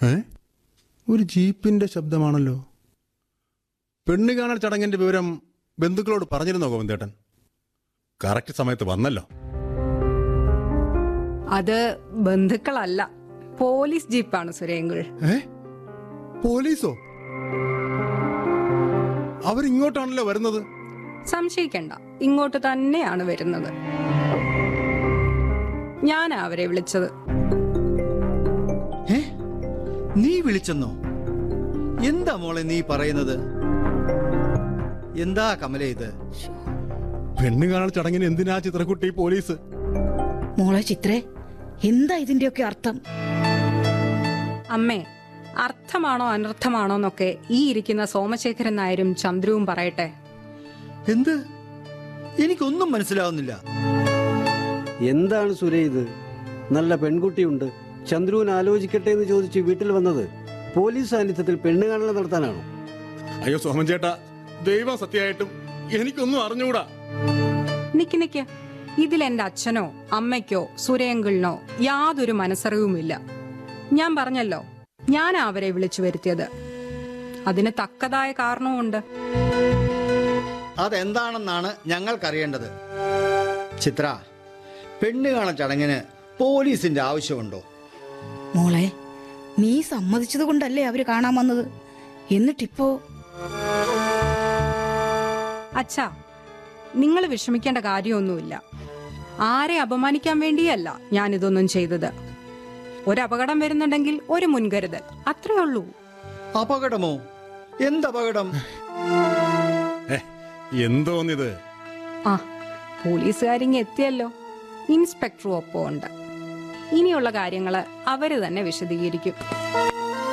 ഏ ഒരു ജീപ്പിന്റെ ശബ്ദമാണല്ലോ പെണ്ണ് കാണൽ ചടങ്ങിന്റെ വിവരം ബന്ധുക്കളോട് പറഞ്ഞിരുന്നോ ഗോവിന്ദേട്ടൻ കറക്റ്റ് സമയത്ത് വന്നല്ലോ അത് ബന്ധുക്കളല്ല പോലീസ് ജീപ്പാണ് സുരേങ്കുൾ ഏ പോലീസോ അവരിങ്ങോട്ടാണല്ലോ വരുന്നത് സംശയിക്കണ്ട ഇങ്ങോട്ട് തന്നെയാണ് വരുന്നത് ഞാനാ അവരെ വിളിച്ചത് ഏ നീ വിളിച്ചെന്നോ എന്താ മോളെ നീ പറയുന്നത് എന്താ കമല ഇത് പെണ്ണ് കാണൽ ചടങ്ങിന് എന്തിനാ ചിത്രക്കുട്ടി പോലീസ് മോളെ ചിത്രേ എന്താ ഇതിന്റെയൊക്കെ അർത്ഥം അമ്മേ അർത്ഥമാണോ അനർത്ഥമാണോ എന്നൊക്കെ ഈ ഇരിക്കുന്ന സോമശേഖരൻ നായരും ചന്ദ്രുവും പറയട്ടെ എന്ത് എനിക്കൊന്നും മനസ്സിലാവുന്നില്ല എന്താണ് സുരേ ഇത് നല്ല പെൺകുട്ടിയുണ്ട് ചന്ദ്രുവിന് ആലോചിക്കട്ടെ എന്ന് ചോദിച്ച് വീട്ടിൽ വന്നത് പോലീസ് സാന്നിധ്യത്തിൽ പെണ്ണ് കാണൽ നടത്താനാണോ അയ്യോ സോമൻ ചേട്ടാ ദൈവം സത്യമായിട്ടും എനിക്കൊന്നും അറിഞ്ഞുകൂടാ നിക്ക് നിക്ക് ഇതിൽ എന്റെ അച്ഛനോ അമ്മയ്ക്കോ സുരേങ്കിളിനോ യാതൊരു മനസ്സറിവുമില്ല ഞാൻ പറഞ്ഞല്ലോ ഞാൻ അവരെ വിളിച്ചു വരുത്തിയത് അതിന് തക്കതായ കാരണവുമുണ്ട് അതെന്താണെന്നാണ് ഞങ്ങൾക്കറിയേണ്ടത് ചിത്ര പെണ്ണ് കാണൽ ചടങ്ങിന് പോലീസിന്റെ ആവശ്യമുണ്ടോ മോളെ നീ സമ്മതിച്ചത് കൊണ്ടല്ലേ അവര് കാണാൻ വന്നത് എന്നിട്ടിപ്പോ അച്ഛാ നിങ്ങൾ വിഷമിക്കേണ്ട കാര്യമൊന്നുമില്ല ആരെ അപമാനിക്കാൻ വേണ്ടിയല്ല ഞാൻ ഇതൊന്നും ചെയ്തത് ഒരപകടം വരുന്നുണ്ടെങ്കിൽ ഒരു മുൻകരുതൽ അത്രേ ഉള്ളൂ അപകടമോ എന്തപകടം ഏ എന്തോന്നിത് ആ പോലീസുകാരിങ്ങ് എത്തിയല്ലോ ഇൻസ്പെക്ടറും ഒപ്പം ഉണ്ട് ഇനിയുള്ള കാര്യങ്ങള് അവര് തന്നെ വിശദീകരിക്കും